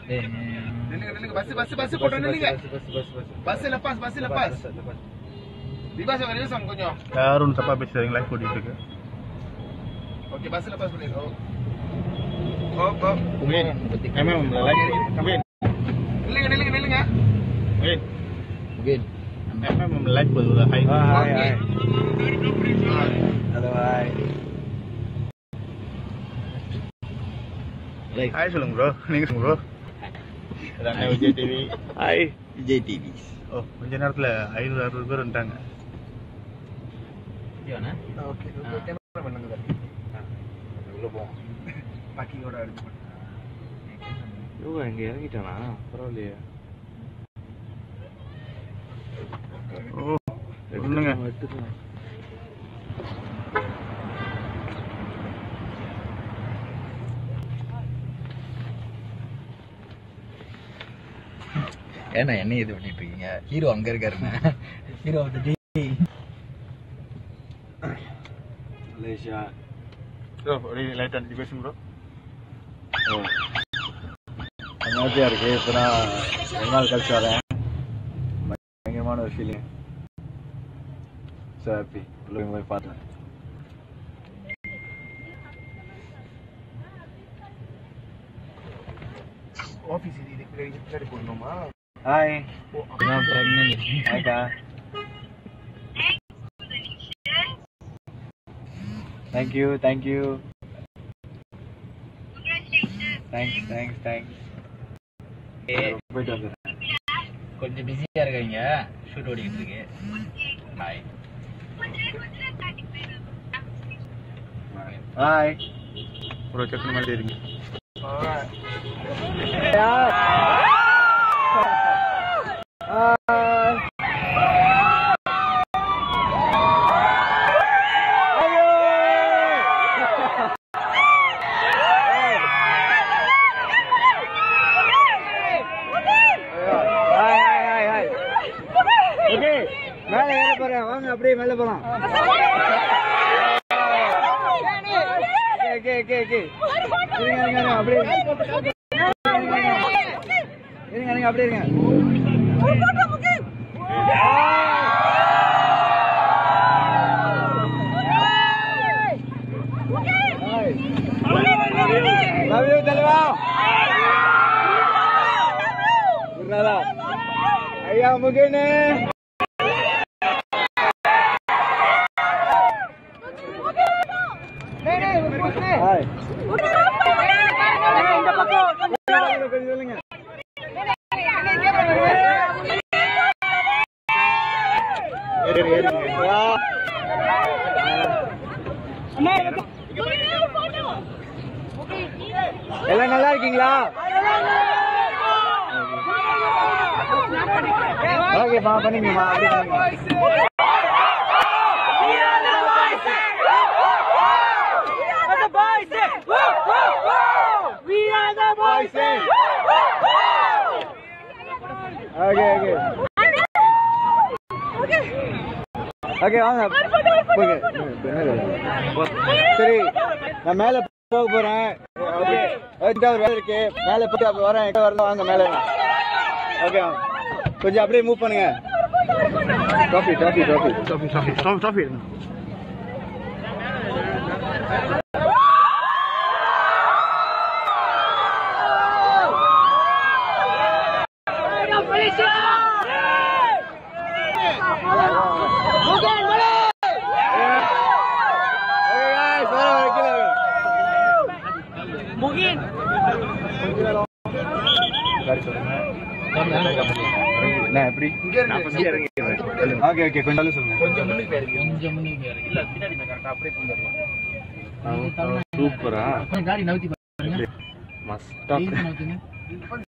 நில்லுங்க நில்லுங்க bus bus bus போட்டு நில்லுங்க பஸ் லப்பாஸ் பஸ் லப்பாஸ் திவாஸ் ரிவர்ஸ் கொஞ்சம் யாரும் தப்பா பேசுறீங்களா கூட்டிட்டு இருக்கு ஓகே பஸ் லப்பாஸ் பண்ணிருங்க ஓ ஓ குமேன் கமேன் லைக் கமேன் நில்லுங்க நில்லுங்க நில்லுங்க குமேன் கமேன் லைக் போடுங்க ஹை ஓகே ஹாய் சொல்லுங்க ப்ரோ நீங்க சொல்லுங்க ப்ரோ அண்ணா Vijay TV hi Vijay TV ஓ கொஞ்ச நேரத்துல ஐநூறு அறுபது பேர் வந்துட்டாங்க ஓகே கேமரா பண்ணுங்க உள்ள போவோம் பாக்கியோட எடுத்து யோகா இங்க இறங்கிட்டானா பரவாயில்லையே ஓ சொல்லுங்க எடுத்துக்கலாம் ஏன்னா என்ன இது பண்ணிட்டு இருக்கீங்க ஹீரோ அங்க இருக்காருங்க hero of the day Malaysia bro light அடிச்சு பேசுங்க ப்ரோ அமைதியா இருக்கு இப்பதான் ரெண்டு நாள் கழிச்சு வரேன் பயங்கரமான ஒரு ஃபீலிங் ஸோ ஹாப்பி உள்ள போய் பார்த்தேன் ஆபீஸ் இது இதுக்கு பின்னாடி போடணுமா ஹாய் பிரெக்னன்ட் ஹாய்க்கா thank you thank you thanks thanks thanks போயிட்டு வந்துடுறேன் கொஞ்சம் பிஸியா இருக்காங்க ஷூட் ஓடிக்கிட்டு இருக்கு பாய் ஹாய் ப்ரோ செக் மாதிரி இருங்க ஓகே மேலே ஏற போறேன் வாங்க அப்படியே மேலே போலாம் ஓகே ஓகே ஓகே இருங்க இருங்க இருங்க அப்படியே இருங்க இருங்க இருங்க அப்படியே இருங்க லவ் யூ தலைவா குருநாதா ஐயா முகேனே ஹாய் கொஞ்சம் சொல்லுங்க ஏறு ஏறுங்க வா. எல்லாம் நல்லா இருக்கீங்களா ஓகேப்பா பண்ணிங்கம்மா அப்படி பண்ணுங்க ஓகே ஓகே ஓகே வாங்க ஓகே சரி நான் மேல போக போறேன் ஓகே ஓகே ஒரு வேலை இருக்கு மேல போயிட்டு அப்ப வரேன் எங்க வரலாம் வாங்க மேல ஓகே கொஞ்சம் அப்படியே மூவ் பண்ணுங்க ட்ராஃபி ட்ராஃபி ட்ராஃபி ஸ்டாஃபி ஸ்டாஃபி ஸ்டாஃப் ஸ்டாஃபி ஓகே guys வர வர கீழே சரி சொல்லுங்க என்ன எப்படி ஓகே ஓகே கொஞ்சம் சொல்லுங்க கொஞ்சம் முன்னுக்கு போயிருக்கு கொஞ்சம் முன்னுக்கு போயிருக்கு இல்ல பின்னாடி கரெக்டா அப்படியே கொண்டு வரலாம் சூப்பரா கொஞ்சம் காடி நவுத்தி பாருங்க மஸ்டா நவுத்துங்க